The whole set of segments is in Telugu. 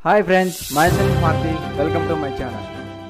hi friends myself Marthi welcome to my channel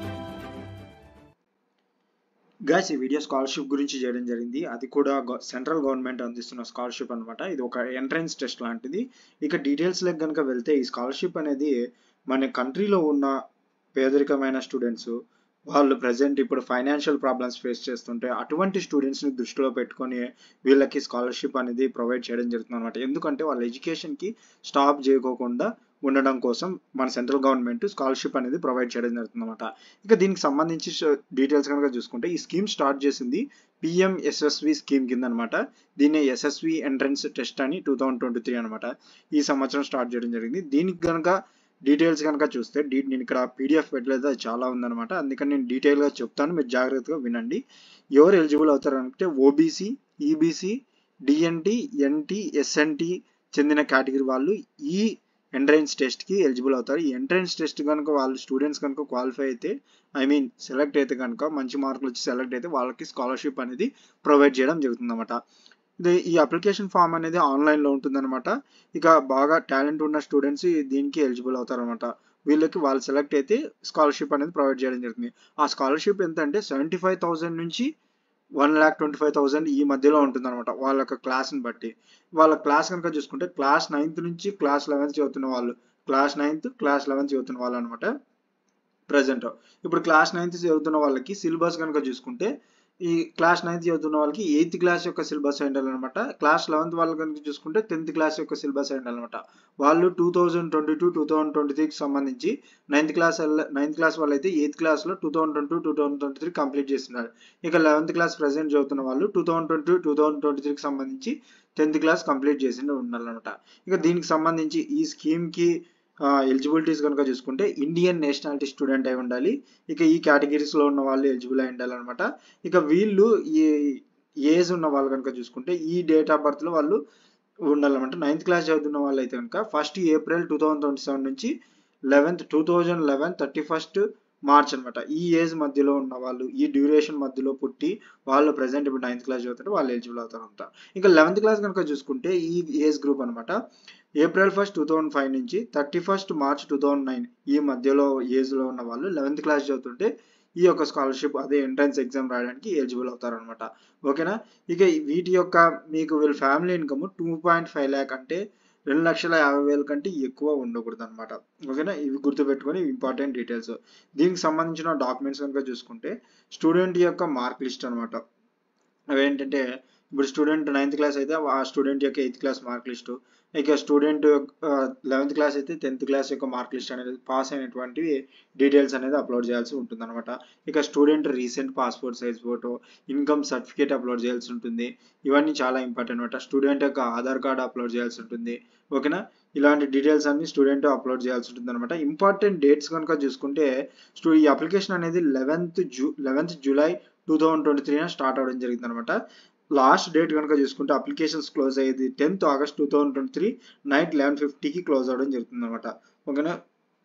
guys ఈ వీడియో స్కాలర్షిప్ గురించి చేయడం జరిగింది అది కూడా సెంట్రల్ గవర్నమెంట్ అందిస్తున్న స్కాలర్షిప్ అనమాట ఇది ఒక ఎంట్రన్స్ టెస్ట్ లాంటిది ఇక డీటెయిల్స్లోకి కనుక వెళ్తే ఈ స్కాలర్షిప్ అనేది మన కంట్రీలో ఉన్న పేదరికమైన స్టూడెంట్స్ వాళ్ళు ప్రజెంట్ ఇప్పుడు ఫైనాన్షియల్ ప్రాబ్లమ్స్ ఫేస్ చేస్తుంటే అటువంటి స్టూడెంట్స్ని దృష్టిలో పెట్టుకొని వీళ్ళకి స్కాలర్షిప్ అనేది ప్రొవైడ్ చేయడం జరుగుతుంది అనమాట ఎందుకంటే వాళ్ళ ఎడ్యుకేషన్కి స్టాప్ చేయకోకుండా ఉండడం కోసం మన సెంట్రల్ గవర్నమెంట్ స్కాలర్షిప్ అనేది ప్రొవైడ్ చేయడం జరుగుతుంది అనమాట ఇక దీనికి సంబంధించి డీటెయిల్స్ కనుక చూసుకుంటే ఈ స్కీమ్ స్టార్ట్ చేసింది పిఎం ఎస్ఎస్వి స్కీమ్ కింద అనమాట దీన్ని ఎస్ఎస్వి ఎంట్రన్స్ టెస్ట్ అని టూ థౌజండ్ ట్వంటీ త్రీ అనమాట ఈ సంవత్సరం స్టార్ట్ చేయడం జరిగింది దీనికి కనుక డీటెయిల్స్ కనుక చూస్తే డీ నేను ఇక్కడ పీడిఎఫ్ పెట్టలేదు అది చాలా ఉందన్నమాట అందుకని నేను డీటెయిల్గా చెప్తాను మీరు జాగ్రత్తగా వినండి ఎవరు ఎలిజిబుల్ అవుతారు అంటే OBC EBC DNT NT SNT చెందిన కేటగిరీ వాళ్ళు ఈ ఎంట్రన్స్ టెస్ట్కి ఎలిజిబుల్ అవుతారు ఈ ఎంట్రన్స్ టెస్ట్ కనుక వాళ్ళు స్టూడెంట్స్ కనుక క్వాలిఫై అయితే ఐ మీన్ సెలెక్ట్ అయితే కనుక మంచి మార్కులు వచ్చి సెలెక్ట్ అయితే వాళ్ళకి స్కాలర్షిప్ అనేది ప్రొవైడ్ చేయడం జరుగుతుందన్నమాట ఇది ఈ అప్లికేషన్ ఫామ్ అనేది ఆన్లైన్లో ఉంటుందన్నమాట ఇక బాగా టాలెంట్ ఉన్న స్టూడెంట్స్ దీనికి ఎలిజిబుల్ అవుతారనమాట వీళ్ళకి వాళ్ళు సెలెక్ట్ అయితే స్కాలర్షిప్ అనేది ప్రొవైడ్ చేయడం జరుగుతుంది ఆ స్కాలర్షిప్ ఎంత అంటే సెవెంటీ ఫైవ్ థౌసండ్ నుంచి one lakh twenty five thousand ఈ మధ్యలో ఉంటుంది అనమాట వాళ్ళ యొక్క క్లాస్ని బట్టి వాళ్ళ క్లాస్ కనుక చూసుకుంటే క్లాస్ నైన్త్ నుంచి క్లాస్ లెవెన్త్ చదువుతున్న వాళ్ళు క్లాస్ నైన్త్ క్లాస్ లెవెన్త్ చదువుతున్న వాళ్ళు అనమాట ప్రజెంట్ ఇప్పుడు క్లాస్ నైన్త్ చదువుతున్న వాళ్ళకి సిలబస్ కనుక చూసుకుంటే ఈ క్లాస్ నైన్త్ చదువుతున్న వాళ్ళకి ఎయిత్ క్లాస్ యొక్క సిలబస్ అయి ఉండాలన్నమాట క్లాస్ లెవెన్త్ వాళ్ళ కనుక చూసుకుంటే టెన్త్ క్లాస్ యొక్క సిలబస్ అయి ఉండాలన్నమాట వాళ్ళు two thousand twenty two two thousand twenty త్రీకి సంబంధించి నైన్త్ క్లాస్ నైన్త్ క్లాస్ వాళ్ళు అయితే ఎయిత్ క్లాస్లో two thousand twenty two thousand twenty three complete చేస్తున్నారు ఇక లెవెన్త్ క్లాస్ ప్రజెంట్ చదువుతున్న వాళ్ళు two thousand twenty two thousand twenty త్రీకి సంబంధించి టెన్త్ క్లాస్ కంప్లీట్ చేసి ఉండాలన్నమాట ఇక దీనికి సంబంధించి ఈ స్కీమ్కి ఎలిజిబిలిటీస్ కనుక చూసుకుంటే ఇండియన్ నేషనాలిటీ స్టూడెంట్ అయి ఉండాలి ఇక ఈ కేటగిరీస్లో ఉన్న వాళ్ళు ఎలిజిబుల్ అయి ఉండాలన్నమాట ఇక వీళ్ళు ఈ ఏజ్ ఉన్న వాళ్ళు కనుక చూసుకుంటే ఈ డేట్ ఆఫ్ బర్త్లో వాళ్ళు ఉండాలన్నమాట నైన్త్ క్లాస్ చదువుతున్న వాళ్ళు అయితే కనుక first April two thousand twenty seven నుంచి eleventh two thousand eleven thirty first March అనమాట ఈ ఏజ్ మధ్యలో ఉన్న వాళ్ళు ఈ డ్యూరేషన్ మధ్యలో పుట్టి వాళ్ళు ప్రజెంట్ ఇప్పుడు నైన్త్ క్లాస్ చదువుతారు వాళ్ళు ఎలిజిబుల్ అవుతారు అనమాట ఇంకా లెవెన్త్ క్లాస్ కనుక చూసుకుంటే ఈ ఏజ్ గ్రూప్ అనమాట April first two thousand five నుంచి thirty first March two thousand nine ఈ మధ్యలో ఏజ్లో ఉన్న వాళ్ళు లెవెన్త్ క్లాస్ చదువుతుంటే ఈ యొక్క స్కాలర్షిప్ అదే ఎంట్రన్స్ ఎగ్జామ్ రాయడానికి ఎలిజిబుల్ అవుతారనమాట ఓకేనా ఇక వీటి యొక్క మీకు వీళ్ళ family income two point five lakh అంటే రెండు లక్షల యాభై వేల కంటే ఎక్కువ ఉండకూడదు అనమాట ఓకేనా ఇవి గుర్తుపెట్టుకొని ఇంపార్టెంట్ డీటెయిల్స్ దీనికి సంబంధించిన డాక్యుమెంట్స్ కనుక చూసుకుంటే స్టూడెంట్ యొక్క మార్క్ లిస్ట్ అనమాట అవేంటంటే ఇప్పుడు స్టూడెంట్ నైన్త్ క్లాస్ అయితే ఆ స్టూడెంట్ యొక్క ఎయిత్ క్లాస్ మార్క్ లిస్టు ఇక స్టూడెంట్ లెవెన్త్ క్లాస్ అయితే టెన్త్ క్లాస్ యొక్క మార్క్ లిస్ట్ అనేది పాస్ అయినటువంటివి డీటెయిల్స్ అనేది అప్లోడ్ చేయాల్సి ఉంటుంది అనమాట ఇక student recent passport size photo income certificate upload చేయాల్సి ఉంటుంది ఇవన్నీ చాలా ఇంపార్టెంట్ అనమాట స్టూడెంట్ యొక్క ఆధార్ కార్డ్ అప్లోడ్ చేయాల్సి ఉంటుంది ఓకేనా ఇలాంటి డీటెయిల్స్ అన్ని స్టూడెంట్ అప్లోడ్ చేయాల్సి ఉంటుంది అనమాట ఇంపార్టెంట్ డేట్స్ కనుక చూసుకుంటే స్టూ ఈ అప్లికేషన్ అనేది లెవెన్త్ జూ eleventh July two thousand twenty త్రీన స్టార్ట్ అవ్వడం జరిగింది అనమాట లాస్ట్ డేట్ కనుక చూసుకుంటే అప్లికేషన్స్ క్లోజ్ అయ్యేది tenth August two thousand twenty three night eleven ఫిఫ్టీకి క్లోజ్ అవ్వడం జరుగుతుంది అనమాట ఓకేనా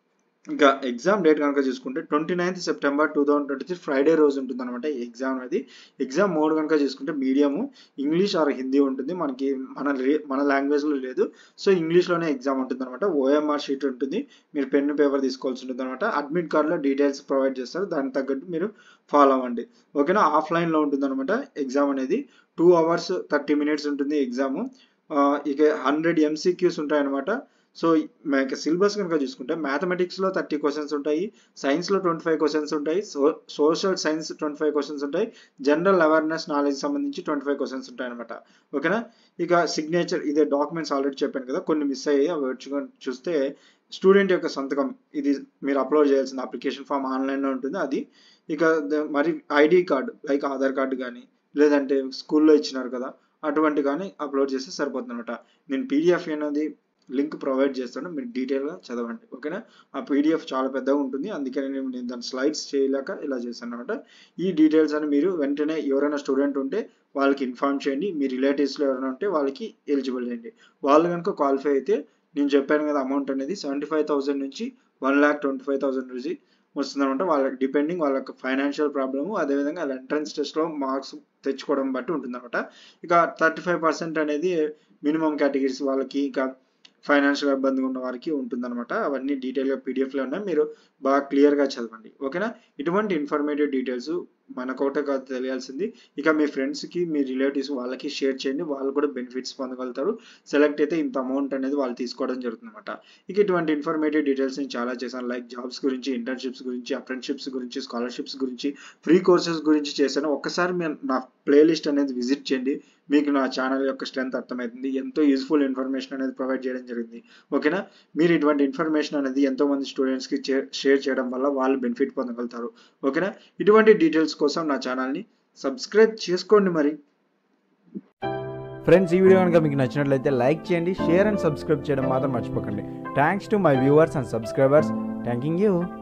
ఇంకా ఎగ్జామ్ డేట్ కనుక చూసుకుంటే twenty ninth September two thousand twenty three Friday రోజు ఉంటుంది అనమాట ఎగ్జామ్ అనేది ఎగ్జామ్ మోడ్ కనుక చూసుకుంటే మీడియము ఇంగ్లీష్ ఆర్ హిందీ ఉంటుంది మనకి మన మన లాంగ్వేజ్లో లేదు సో ఇంగ్లీష్లోనే ఎగ్జామ్ ఉంటుంది అనమాట ఓఎంఆర్ షీట్ ఉంటుంది మీరు పెన్ పేపర్ తీసుకోవాల్సి ఉంటుంది అనమాట అడ్మిట్ కార్డులో డీటెయిల్స్ ప్రొవైడ్ చేస్తారు దానికి తగ్గట్టు మీరు ఫాలో అవ్వండి ఓకేనా ఆఫ్లైన్లో ఉంటుంది అనమాట ఎగ్జామ్ అనేది టూ అవర్స్ థర్టీ మినిట్స్ ఉంటుంది ఎగ్జామ్ ఇక హండ్రెడ్ ఎంసీక్యూస్ ఉంటాయి అనమాట సో మనకి సిలబస్ కనుక చూసుకుంటే మ్యాథమెటిక్స్లో థర్టీ క్వశ్చన్స్ ఉంటాయి సైన్స్లో ట్వంటీ ఫైవ్ క్వశ్చన్స్ ఉంటాయి so social science twenty five questions ఉంటాయి జనరల్ అవేర్నెస్ నాలెడ్జ్ సంబంధించి ట్వంటీ ఫైవ్ క్వశ్చన్స్ ఉంటాయి అనమాట ఓకేనా ఇక సిగ్నేచర్ ఇదే డాక్యుమెంట్స్ ఆల్రెడీ చెప్పాను కదా కొన్ని మిస్ అయ్యాయి అవి వచ్చుకొని చూస్తే స్టూడెంట్ యొక్క సంతకం ఇది మీరు అప్లోడ్ చేయాల్సిన అప్లికేషన్ ఫామ్ ఆన్లైన్లో ఉంటుంది అది ఇక మరి ID card like Aadhaar card కానీ లేదంటే స్కూల్లో ఇచ్చినారు కదా అటువంటి కానీ అప్లోడ్ చేస్తే సరిపోతుంది అనమాట నేను పీడిఎఫ్ అనేది లింక్ ప్రొవైడ్ చేస్తాను మీరు డీటెయిల్గా చదవండి ఓకేనా ఆ పీడిఎఫ్ చాలా పెద్దగా ఉంటుంది అందుకని నేను నేను దాని స్లైడ్స్ చేయలేక ఇలా చేశాను అనమాట ఈ డీటెయిల్స్ అని మీరు వెంటనే ఎవరైనా స్టూడెంట్ ఉంటే వాళ్ళకి ఇన్ఫార్మ్ చేయండి మీ రిలేటివ్స్లో ఎవరైనా ఉంటే వాళ్ళకి ఎలిజిబుల్ చేయండి వాళ్ళు కనుక క్వాలిఫై అయితే నేను చెప్పాను కదా అమౌంట్ అనేది సెవెంటీ ఫైవ్ థౌసండ్ నుంచి one lakh twenty five thousand నుంచి వస్తుందన్నమాట వాళ్ళకి డిపెండింగ్ వాళ్ళ ఫైనాన్షియల్ ప్రాబ్లము అదేవిధంగా వాళ్ళ ఎంట్రన్స్ టెస్ట్లో మార్క్స్ తెచ్చుకోవడం బట్టి ఉంటుందన్నమాట ఇక థర్టీ ఫైవ్ పర్సెంట్ అనేది మినిమం కేటగిరీస్ వాళ్ళకి ఇక ఫైనాన్షియల్ ఇబ్బంది ఉన్న వారికి ఉంటుందన్నమాట అవన్నీ డీటెయిల్గా పీడిఎఫ్లో ఉన్నాయి మీరు బాగా క్లియర్గా చదవండి ఓకేనా ఇటువంటి ఇన్ఫర్మేటివ్ డీటెయిల్స్ మనకోటే కాదు తెలియాల్సింది ఇక మీ ఫ్రెండ్స్కి మీ రిలేటివ్స్ వాళ్ళకి షేర్ చేయండి వాళ్ళు కూడా బెనిఫిట్స్ పొందగలుగుతారు సెలెక్ట్ అయితే ఇంత అమౌంట్ అనేది వాళ్ళు తీసుకోవడం జరుగుతుంది అనమాట ఇక ఇటువంటి ఇన్ఫర్మేటివ్ డీటెయిల్స్ నేను చాలా చేశాను లైక్ జాబ్స్ గురించి ఇంటర్న్షిప్స్ గురించి అప్రెంటిషిప్స్ గురించి స్కాలర్షిప్స్ గురించి ఫ్రీ కోర్సెస్ గురించి చేశాను ఒక్కసారి మీరు నా ప్లేలిస్ట్ అనేది విజిట్ చేయండి మీకు నా ఛానల్ యొక్క స్ట్రెంత్ అర్థమవుతుంది ఎంతో యూస్ఫుల్ ఇన్ఫర్మేషన్ అనేది ప్రొవైడ్ చేయడం జరిగింది ఓకేనా మీరు ఇటువంటి ఇన్ఫర్మేషన్ అనేది ఎంతో మంది స్టూడెంట్స్కి షేర్ చేయడం వల్ల వాళ్ళు బెనిఫిట్ పొందగలుగుతారు ఓకేనా ఇటువంటి డీటెయిల్స్ కోసం నా ఛానల్ని సబ్స్క్రైబ్ చేసుకోండి మరి ఫ్రెండ్స్ ఈ వీడియో కనుక మీకు నచ్చినట్లయితే లైక్ చేయండి షేర్ అండ్ సబ్స్క్రైబ్ చేయడం మాత్రం మర్చిపోకండి thanks to my viewers and subscribers thanking you